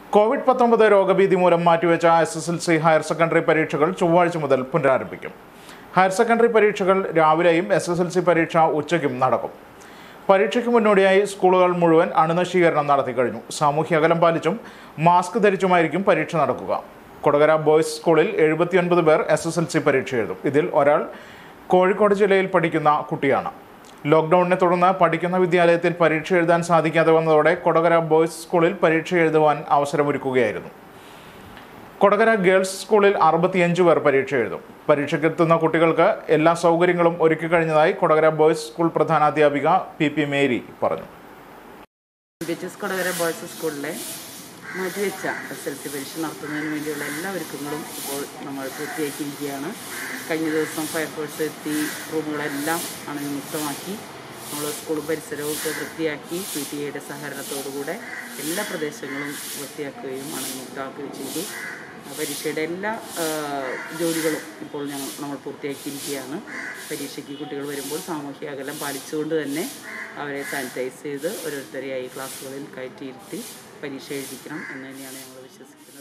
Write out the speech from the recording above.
Covid പത്തൊമ്പത് രോഗഭീതി മൂലം മാറ്റിവെച്ച S S L C higher secondary പരീക്ഷകൾ ചൊവ്വാഴ്ച മുതൽ പുനരാരംഭിക്കും ഹയർ സെക്കൻഡറി പരീക്ഷകൾ രാവിലെയും എസ് എസ് എൽ സി പരീക്ഷ ഉച്ചയ്ക്കും നടക്കും പരീക്ഷയ്ക്ക് മുന്നോടിയായി സ്കൂളുകൾ മുഴുവൻ അണുനശീകരണം നടത്തി കഴിഞ്ഞു സാമൂഹ്യ അകലം പാലിച്ചും മാസ്ക് ധരിച്ചുമായിരിക്കും പരീക്ഷ നടക്കുക കൊടകര ബോയ്സ് സ്കൂളിൽ എഴുപത്തിയൊൻപത് പേർ എസ് എസ് എൽ സി പരീക്ഷ എഴുതും ഇതിൽ ഒരാൾ കോഴിക്കോട് ജില്ലയിൽ പഠിക്കുന്ന കുട്ടിയാണ് ലോക്ക്ഡൌണിനെ തുടർന്ന് പഠിക്കുന്ന വിദ്യാലയത്തിൽ പരീക്ഷ എഴുതാൻ സാധിക്കാതെ വന്നതോടെ കൊടകര ബോയ്സ് സ്കൂളിൽ പരീക്ഷ എഴുതുവാൻ അവസരമൊരുക്കുകയായിരുന്നു കൊടകര ഗേൾസ് സ്കൂളിൽ അറുപത്തിയഞ്ച് പേർ പരീക്ഷ എഴുതും പരീക്ഷയ്ക്കെത്തുന്ന കുട്ടികൾക്ക് എല്ലാ സൗകര്യങ്ങളും ഒരുക്കി കഴിഞ്ഞതായി കൊടകര ബോയ്സ് സ്കൂൾ പ്രധാനാധ്യാപിക പി പി മേരി പറഞ്ഞു B H S Kodakara boys സ്കൂളിലെ മാറ്റിവെച്ച എസ് എൽ സി പരീക്ഷ നടത്തുന്നതിന് വേണ്ടിയുള്ള എല്ലാ ഒരുക്കങ്ങളും ഇപ്പോൾ നമ്മൾ പൂർത്തിയാക്കിയിരിക്കുകയാണ് കഴിഞ്ഞ ദിവസം ഫയർഫോഴ്സ് എത്തി റൂമുകളെല്ലാം അണുവിമുക്തമാക്കി നമ്മൾ സ്കൂൾ പരിസരവും ഒക്കെ വൃത്തിയാക്കി പി ടി എയുടെ സഹകരണത്തോടുകൂടെ എല്ലാ പ്രദേശങ്ങളും വൃത്തിയാക്കുകയും അണുവിമുക്തമാക്കുകയും ചെയ്തു പരീക്ഷയുടെ എല്ലാ ആ, ജോലികളും ഇപ്പോൾ ഞങ്ങൾ നമ്മൾ പൂർത്തിയാക്കിയിരിക്കുകയാണ് പരീക്ഷയ്ക്ക് കുട്ടികൾ വരുമ്പോൾ സാമൂഹ്യ അകലം പാലിച്ചുകൊണ്ട് തന്നെ അവരെ സാനിറ്റൈസ് ചെയ്ത് ഓരോരുത്തരെയായി ക്ലാസ്സുകളിൽ കയറ്റിയിരുത്തി പരീക്ഷ എഴുതിക്കണം എന്ന് തന്നെയാണ് ഞങ്ങൾ വിശ്വസിക്കുന്നത്